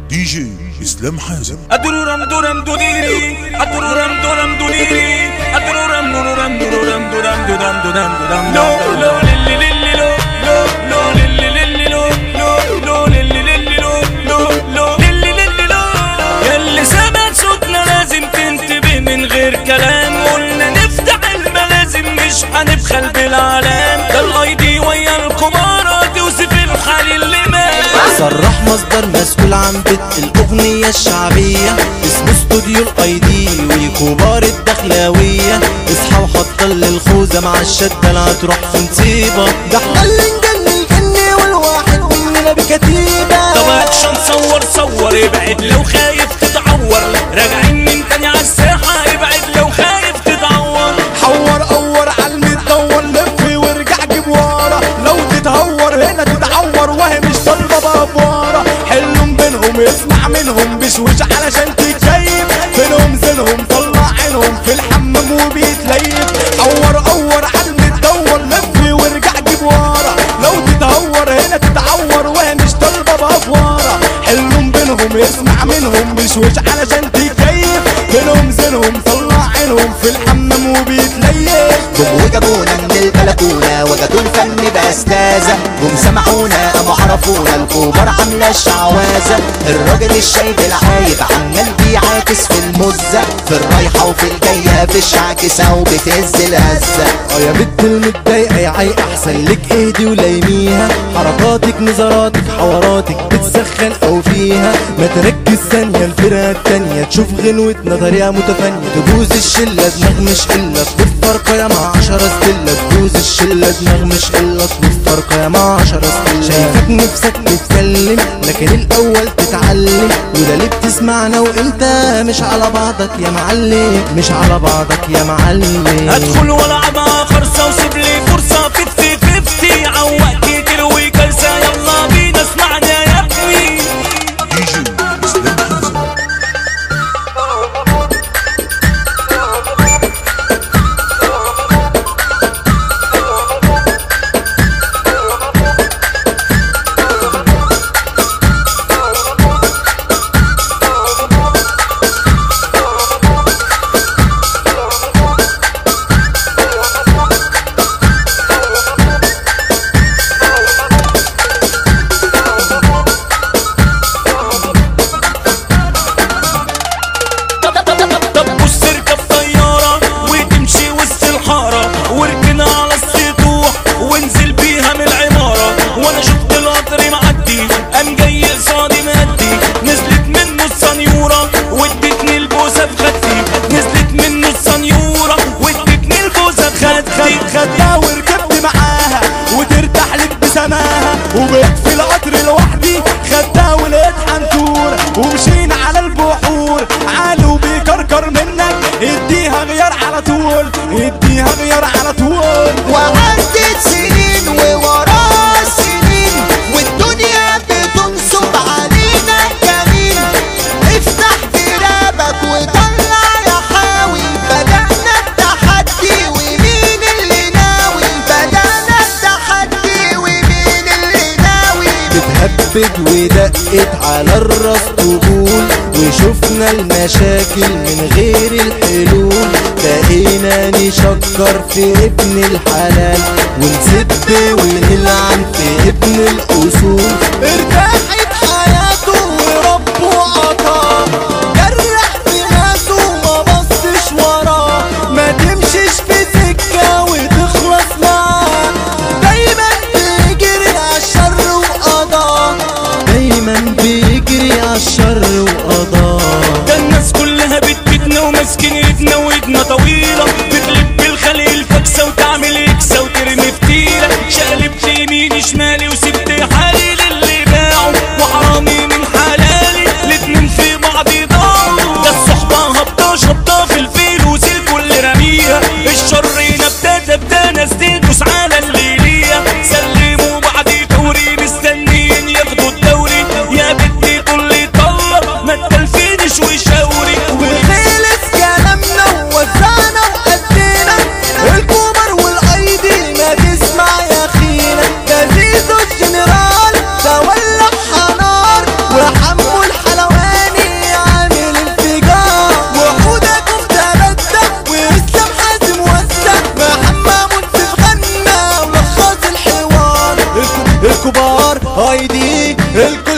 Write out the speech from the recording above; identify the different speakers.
Speaker 1: دي جي اسلام حازم
Speaker 2: أدرورم دورم دوديري أدرورم دورم دوديري أدرورم دورم دورم دورم دورم دورم دورم لو لو للي للي لو لو لو للي للي لو لو لو للي للي لو لو لو للي للي لو يلي سمعت صوتنا لازم تنتبه من غير كلام قلنا نفتح الملازم مش هنبخل بالعالم ده الاي دي ويا الكبارة توصف الحال اللي مات
Speaker 3: صرح مصدر مسؤول عن بيت الأغنية الشعبية اسمه استوديو الاي دي وكبار الدخلاوية اصحى وحط للخوذة مع الشدة لا تروح في نصيبة ده احنا اللي نجنن الجن والواحد مننا بكتيبة
Speaker 2: طب اكشن صور صور ابعد لو خايف تتعور راجعين من تاني على الساحة ابعد لو خايف تتعور
Speaker 4: حور قور على المدور لف وارجع جيب ورا لو تتهور هنا تتعور وهي مش طالبه بافواره حلهم بينهم اسمع منهم بشوش علشان تتكيف فينهم زينهم طلع عينهم في الحمام وبيتليف حور قور على المدور لف وارجع جيب ورا لو تتهور هنا تتعور وهي مش طالبه بافواره حلهم بينهم اسمع منهم بشوش علشان تتكيف فينهم زينهم طلع عينهم في الحمام وبيتليف
Speaker 3: جم وجابونا من البلكونة وجدوا الفن بأستاذة جم سمعونا قاموا عرفونا الكبار عاملة الشعوذة الراجل الشايب العايب عمال بيعاكس في المزة في الرايحة وفي الجاية في الشعكسة وبتهز الهزة اه يا بنت المتضايقة يا عي أحسن لك اهدي ولايميها حركاتك نظراتك حواراتك بتسخن أو فيها ما تركز ثانية الفرقة التانية تشوف غنوتنا طريقة متفانية تبوظ الشلة دماغ مش قلة تبوظ فرقة يا مع عشرة ستلة تبوظ الشلة دماغ مش قلة تبوظ فرقة يا مع عشرة ستلة شايفك نفسك تتكلم لكن الأول تتعلم وده ليه بتسمعنا وانت مش على بعضك يا معلم مش على بعضك يا معلم
Speaker 2: ادخل والعبها خرصة وسيب لي فرصة فيفتي فيفتي عوق كتير وكلسة يلا بينا اسمعنا يا ابني
Speaker 1: دي جي اسلام حازم
Speaker 2: طب بص اركب طيارة وتمشي وسط الحارة واركن على السطوح وانزل بيها من العمارة وانا شفت القطر معدي قام جاي قصادي مادي نزلت منه السنيورة وادتني البوسة في خدي نزلت منه السنيورة وادتني البوسة في خدي
Speaker 4: خدها وركبت معاها وترتاح لك بسماها وبقيت في القطر لوحدي خدها ولقيت حنطور ومشينا على البحور عالي وبيكركر منك اديها غيار على طول اديها غيار على طول
Speaker 3: وعدت سنين وورا سنين والدنيا بتنصب علينا كمين افتح جرابك وطلع يا حاوي بدأنا التحدي ومين اللي ناوي بدأنا التحدي ومين اللي ناوي بتهبد ودقت على الراس طبول وشفنا المشاكل من غير الحلول بقينا نشكر في ابن الحلال ونسب ونلعن في ابن الاصول ارتاحت حياته وربه عطاه جرح في ناسه وما بصش وراه ما تمشيش في سكه وتخلص معاه دايما بيجري عالشر وقضاه دايما بيجري عالشر وقضاه
Speaker 2: ده الناس كلها بتبتنا وماسكين ايدنا وايدنا طويلة بتلف بالخلق الفكسة وتعمل اكسة وترمي فتيلة شقلبت يميني شمالي وسبت حالي للي باعوا وحرامي من حلالي الاتنين في بعض ضاعوا ده الصحبة هبطة شبطة في الفلوس الكل رميها الشر نبتة تبدا ناس تدوس على اللي ليها سلموا بعض دوري مستنيين ياخدوا الدوري يا بنتي طلي طلة ما تلفينش وشاوري
Speaker 3: وخلص كلامنا ووزعنا
Speaker 4: اي دي الكل